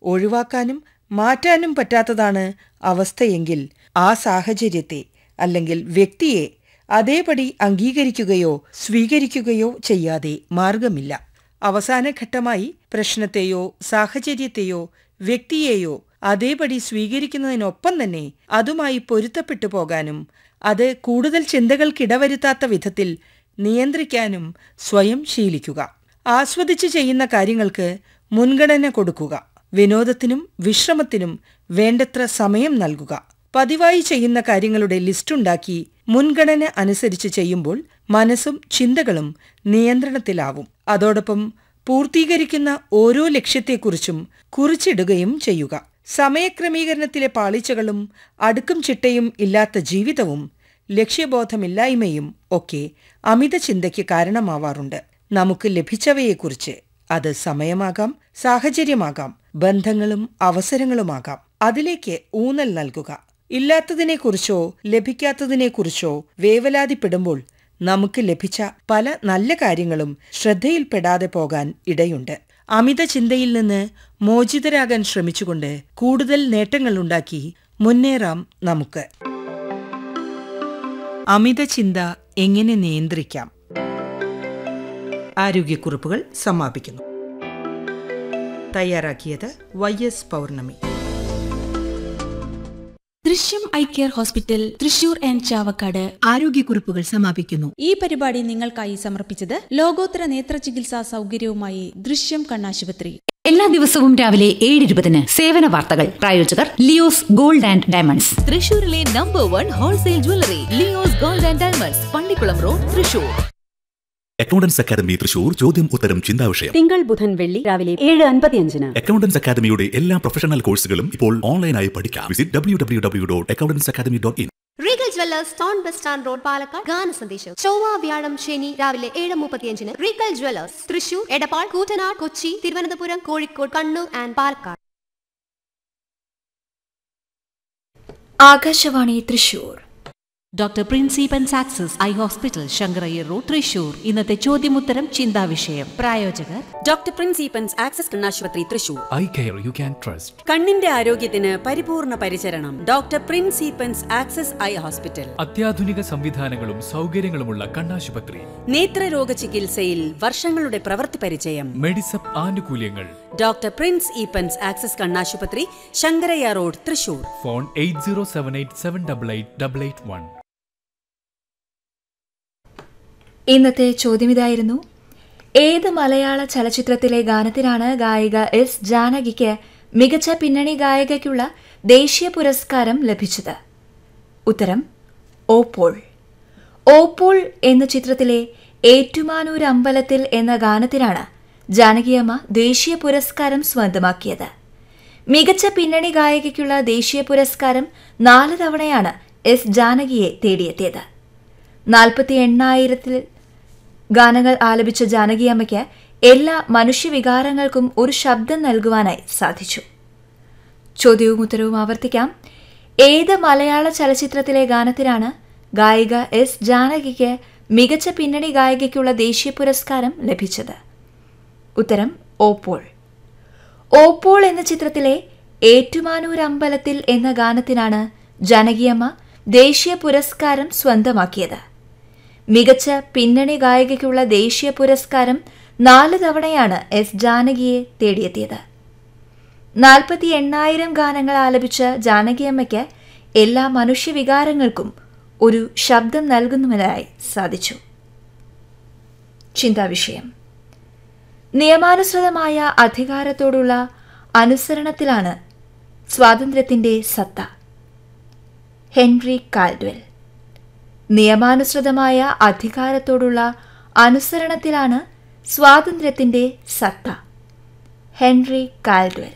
ഒഴിവാക്കാനും മാറ്റാനും പറ്റാത്തതാണ് അവസ്ഥയെങ്കിൽ ആ സാഹചര്യത്തെ അല്ലെങ്കിൽ വ്യക്തിയെ അതേപടി അംഗീകരിക്കുകയോ സ്വീകരിക്കുകയോ ചെയ്യാതെ മാർഗമില്ല അവസാന ഘട്ടമായി പ്രശ്നത്തെയോ സാഹചര്യത്തെയോ വ്യക്തിയെയോ അതേപടി സ്വീകരിക്കുന്നതിനൊപ്പം തന്നെ അതുമായി പൊരുത്തപ്പെട്ടു പോകാനും അത് കൂടുതൽ ചിന്തകൾക്കിടവരുത്താത്ത വിധത്തിൽ നിയന്ത്രിക്കാനും സ്വയം ശീലിക്കുക ആസ്വദിച്ച് ചെയ്യുന്ന കാര്യങ്ങൾക്ക് മുൻഗണന കൊടുക്കുക വിനോദത്തിനും വിശ്രമത്തിനും വേണ്ടത്ര സമയം നൽകുക പതിവായി ചെയ്യുന്ന കാര്യങ്ങളുടെ ലിസ്റ്റുണ്ടാക്കി മുൻഗണന അനുസരിച്ച് ചെയ്യുമ്പോൾ മനസ്സും ചിന്തകളും നിയന്ത്രണത്തിലാവും അതോടൊപ്പം പൂർത്തീകരിക്കുന്ന ഓരോ ലക്ഷ്യത്തെക്കുറിച്ചും കുറിച്ചിടുകയും ചെയ്യുക സമയക്രമീകരണത്തിലെ പാളിച്ചകളും അടുക്കും ചിട്ടയും ഇല്ലാത്ത ജീവിതവും ലക്ഷ്യബോധമില്ലായ്മയും ഒക്കെ അമിത ചിന്തയ്ക്ക് കാരണമാവാറുണ്ട് നമുക്ക് ലഭിച്ചവയെക്കുറിച്ച് അത് സമയമാകാം സാഹചര്യമാകാം ബന്ധങ്ങളും അവസരങ്ങളുമാകാം അതിലേക്ക് ഊന്നൽ നൽകുക ഇല്ലാത്തതിനെക്കുറിച്ചോ ലഭിക്കാത്തതിനെക്കുറിച്ചോ വേവലാതിപ്പെടുമ്പോൾ നമുക്ക് ലഭിച്ച പല നല്ല കാര്യങ്ങളും ശ്രദ്ധയിൽപ്പെടാതെ പോകാൻ ഇടയുണ്ട് അമിത ചിന്തയിൽ നിന്ന് മോചിതരാകാൻ ശ്രമിച്ചുകൊണ്ട് കൂടുതൽ നേട്ടങ്ങളുണ്ടാക്കി മുന്നേറാം നമുക്ക് അമിത ചിന്ത എങ്ങനെ നിയന്ത്രിക്കാം ആരോഗ്യക്കുറിപ്പുകൾ സമാപിക്കുന്നു തയ്യാറാക്കിയത് Y S Pournami Drishyam eye care hospital Thrissur and Chavakkad ആരോഗ്യക്കുറിപ്പുകൾ സമാപിക്കുന്നു ഈ പരിപാടി നിങ്ങൾക്കായി സമർപ്പിച്ചത് ലോകോത്തര നേത്ര ചികിത്സാ സൗകര്യവുമായി ദൃശ്യം കണ്ണാശുപത്രി എല്ലാ ദിവസവും രാവിലെ ഏഴ് ഇരുപതിന് സേവന വാർത്തകൾ പ്രായോജകർ ലിയോസ് ഗോൾഡ് ആൻഡ് ഡയമണ്ട്സ് തൃശൂരിലെ number one wholesale jewellery Leo's gold and diamonds Pallikulam road Thrissur accountants academy Thrissur ചോദ്യം ഉത്തരം ചിന്താവിഷയം തിങ്കൾ ബുധൻ വെള്ളി രാവിലെ ഏഴ് അൻപത്തിയഞ്ചിന് അക്കൗണ്ടൻസ് അക്കാദമിയുടെ എല്ലാ പ്രൊഫഷണൽ കോഴ്സുകളും ഇപ്പോൾ ഓൺലൈനായി പഠിക്കാം visit W W W dot accountants academy dot in Regal jewellers town bus stand road Palakkad ഗാന സന്ദേശം ചൊവ്വ വ്യാഴം ശനി രാവിലെ ഏഴ് മുപ്പത്തിയഞ്ചിന് റീഗൽ ജ്വല്ലേഴ്സ് Thrissur Edappal Koottanad Kochi Thiruvananthapuram Kozhikode Kannur and Palakkad Akashvani Thrissur doctor Prince Eappen access eye hospital Sankarayyar road Thrissur ഇന്നത്തെ ചോദ്യമുത്തരം ചിന്താവിഷയം പ്രായോജകർ ഡോക്ടർ പ്രിൻസിപ്പൻസ് ആക്സസ് കണ്ണാശുപത്രി Thrissur eye care you can trust കണ്ണിന്റെ ആരോഗ്യത്തിന് പരിപൂർണ പരിചരണം doctor Prince Eappen's access I hospital അത്യാധുനിക സംവിധാനങ്ങളും സൗകര്യങ്ങളുമുള്ള കണ്ണാശുപത്രി നേത്രരോഗ ചികിത്സയിൽ വർഷങ്ങളുടെ പ്രവൃത്തി പരിചയം മെഡിസപ്പ് ആനുകൂല്യങ്ങൾ ഡോക്ടർ പ്രിൻസ് ഈപ്പൻസ് ആക്സസ് കണ്ണാശുപത്രി Sankarayya road Thrissur phone eight zero seven eight seven double eight double eight one ഇന്നത്തെ ചോദ്യം ഇതായിരുന്നു ഏത് മലയാള ചലച്ചിത്രത്തിലെ ഗാനത്തിനാണ് ഗായിക എസ് ജാനകിക്ക് മികച്ച പിന്നണി ഗായികയ്ക്കുള്ള ദേശീയ പുരസ്കാരം ലഭിച്ചത് ഉത്തരം ഓപ്പോൾ ഓപ്പോൾ എന്ന ചിത്രത്തിലെ ഏറ്റുമാനൂർ അമ്പലത്തിൽ എന്ന ഗാനത്തിനാണ് ജാനകിയമ്മ ദേശീയ പുരസ്കാരം സ്വന്തമാക്കിയത് മികച്ച പിന്നണി ഗായികയ്ക്കുള്ള ദേശീയ പുരസ്കാരം നാല് തവണയാണ് എസ് ജാനകിയെ തേടിയെത്തിയത് നാൽപ്പത്തി എണ്ണായിരത്തിൽ ഗാനങ്ങൾ ആലപിച്ച ജാനകിയമ്മയ്ക്ക് എല്ലാ മനുഷ്യവികാരങ്ങൾക്കും ഒരു ശബ്ദം നൽകുവാനായി സാധിച്ചു ചോദ്യവും ഉത്തരവും ആവർത്തിക്കാം ഏത് മലയാള ചലച്ചിത്രത്തിലെ ഗാനത്തിനാണ് ഗായിക എസ് ജാനകിക്ക് മികച്ച പിന്നണി ഗായികയ്ക്കുള്ള ദേശീയ പുരസ്കാരം ലഭിച്ചത് ഉത്തരം ഓപ്പോൾ ഓപ്പോൾ എന്ന ചിത്രത്തിലെ ഏറ്റുമാനൂർ അമ്പലത്തിൽ എന്ന ഗാനത്തിനാണ് ജാനകിയമ്മ ദേശീയ പുരസ്കാരം സ്വന്തമാക്കിയത് മികച്ച പിന്നണി ഗായികയ്ക്കുള്ള ദേശീയ പുരസ്കാരം നാല് തവണയാണ് എസ് ജാനകിയെ തേടിയെത്തിയത് നാൽപ്പത്തി എണ്ണായിരം ഗാനങ്ങൾ ആലപിച്ച ജാനകിയമ്മയ്ക്ക് എല്ലാ മനുഷ്യവികാരങ്ങൾക്കും ഒരു ശബ്ദം നൽകുന്നതിനായി സാധിച്ചു ചിന്താവിഷയം നിയമാനുസൃതമായ അധികാരത്തോടുള്ള അനുസരണത്തിലാണ് സ്വാതന്ത്ര്യത്തിന്റെ സത്ത ഹെൻറി കാൽഡ്വെൽ നിയമാനുസൃതമായ അധികാരത്തോടുള്ള അനുസരണത്തിലാണ് സ്വാതന്ത്ര്യത്തിന്റെ സത്ത Henry Caldwell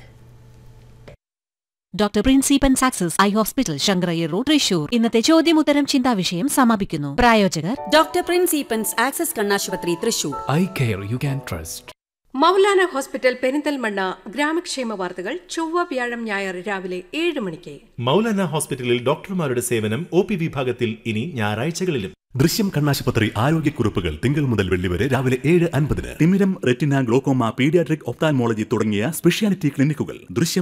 doctor Prince Eappen access eye hospital Sankarayyar road Thrissur ഇന്നത്തെ ചോദ്യമുത്തരം ചിന്താവിഷയം സമാപിക്കുന്നു പ്രായോജകർ ഡോക്ടർ പ്രിൻസിപ്പൻസ് ആക്സസ് കണ്ണാശുപത്രി Thrissur eye care you can trust Maulana hospital Perinthalmanna ഗ്രാമക്ഷേമ വാർത്തകൾ ചൊവ്വ വ്യാഴം ഞായർ രാവിലെ ഏഴ് മണിക്ക് മൗലാന ഹോസ്പിറ്റലിൽ ഡോക്ടർമാരുടെ സേവനം ഒ പി വിഭാഗത്തിൽ ഇനി ഞായറാഴ്ചകളിലും ദൃശ്യം കണ്ണാശുപത്രി ആരോഗ്യക്കുറിപ്പുകൾ തിങ്കൾ മുതൽ വെള്ളി വരെ രാവിലെ ഏഴ് അൻപതിന് തിമിരം റെറ്റിന ഗ്ലോക്കോമ പീഡിയാട്രിക് ഒപ്താൻമോളജി തുടങ്ങിയ സ്പെഷ്യാലിറ്റി ക്ലിനിക്കുകൾ ദൃശ്യം